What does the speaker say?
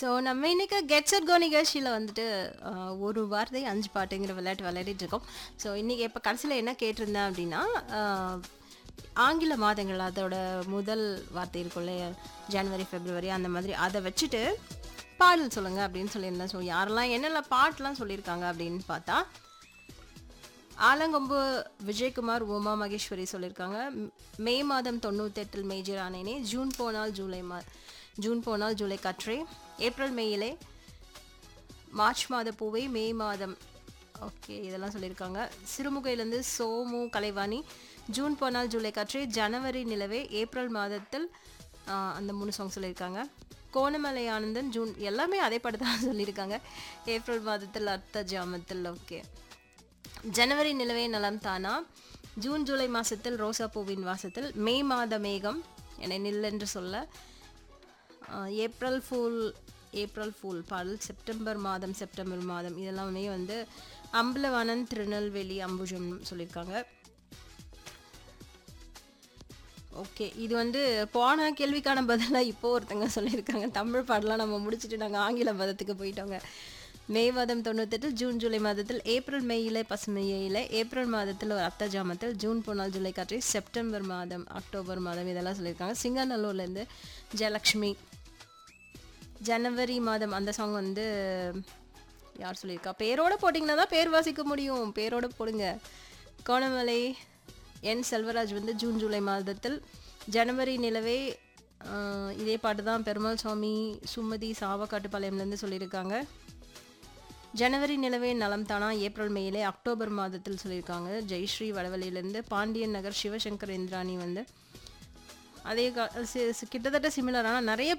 so நம்ம இன்னைக்கு gets at கோ நிகழ்ச்சியில் வந்துட்டு ஆஹ், ஒரு வார்த்தை அஞ்சு பாட்டுங்கிற விளையாட்டு விளையாடிட்டு இருக்கோம் ஸோ இன்னைக்கு இப்போ கடைசியில் என்ன கேட்டிருந்தேன் அப்படின்னா ஆஹ், ஆங்கில மாதங்கள் அதோட முதல் வார்த்தை இருக்கும் இல்லையா ஜனவரி பிப்ரவரி அந்த மாதிரி அதை வச்சுட்டு பாடல் சொல்லுங்க அப்படின்னு சொல்லியிருந்தேன் ஸோ யாரெல்லாம் என்னென்ன பாட்டெலாம் சொல்லியிருக்காங்க அப்படின்னு பார்த்தா ஆலங்கொம்பு விஜயகுமார் உமா மகேஸ்வரி சொல்லியிருக்காங்க ம், மே மாதம் தொண்ணூத்தெட்டில் மேஜர் ஆனேனே ஜூன் போனால் ஜூலை மா ஜூன் போனால் ஜூலை கற்றே ஏப்ரல் மேயிலே மார்ச் மாத பூவே மே மாதம் ஓகே இதெல்லாம் சொல்லியிருக்காங்க சிறுமுகையிலேருந்து சோமு கலைவாணி ஜூன் போனால் ஜூலை கற்றே ஜனவரி நிலவே ஏப்ரல் மாதத்தில் ஆ, அந்த மூணு சாங் சொல்லியிருக்காங்க கோணமலை ஆனந்தன் ஜூன் எல்லாமே அதே படத்தை தான் சொல்லியிருக்காங்க ஏப்ரல் மாதத்தில் அர்த்த ஜாமத்தில் ஓகே ஜனவரி நிலவே நலம் தானா ஜூன் ஜூலை மாதத்தில் ரோசா பூவின் வாசத்தில் மே மாத மேகம் என்னை நில் என்று சொல்ல ஆஹ், ஏப்ரல் ஃபூல் ஏப்ரல் ஃபூல் பாடல் செப்டம்பர் மாதம் செப்டம்பர் மாதம் இதெல்லாமே வந்து அம்பலவாணன் திருநெல்வேலி அம்புஜம் சொல்லியிருக்காங்க ஓகே இது வந்து போன கேள்விக்கான பதிலாக இப்போ ஒருத்தங்க சொல்லியிருக்காங்க தமிழ் பாடலாம் நம்ம முடிச்சுட்டு நாங்கள் ஆங்கில பதத்துக்கு போயிட்டோங்க மே மாதம் தொண்ணூத்தெட்டு ஜூன் ஜூலை மாதத்தில் ஏப்ரல் மேயில பசுமையில ஏப்ரல் மாதத்தில் ஒரு அத்த ஜாமத்தில் ஜூன் போனால் ஜூலை காற்று செப்டம்பர் மாதம் அக்டோபர் மாதம் இதெல்லாம் சொல்லியிருக்காங்க சிங்கநல்லூர்லேருந்து ஜெயலக்ஷ்மி ஜனவரி மாதம் அந்த சாங் வந்து யார் சொல்லியிருக்கா பேரோட போட்டிங்கன்னா தான் பேர் வாசிக்க முடியும் பேரோட போடுங்க கோணமலை என் செல்வராஜ் வந்து ஜூன் ஜூலை மாதத்தில் ஜனவரி நிலவே ஆஹ், இதே பாட்டு தான் பெருமாள் சுவாமி சுமதி சாவக்காட்டுப்பாளையம்லேருந்து சொல்லியிருக்காங்க ஜனவரி நிலவே நலம் தானா ஏப்ரல் மேலே அக்டோபர் மாதத்தில் சொல்லியிருக்காங்க ஜெயஸ்ரீ வடவழியிலேருந்து பாண்டியன் நகர் சிவசங்கர் இந்திராணி வந்து அதே கா- சி- சி- கிட்டத்தட்ட சிமிலர் ஆனால் நிறைய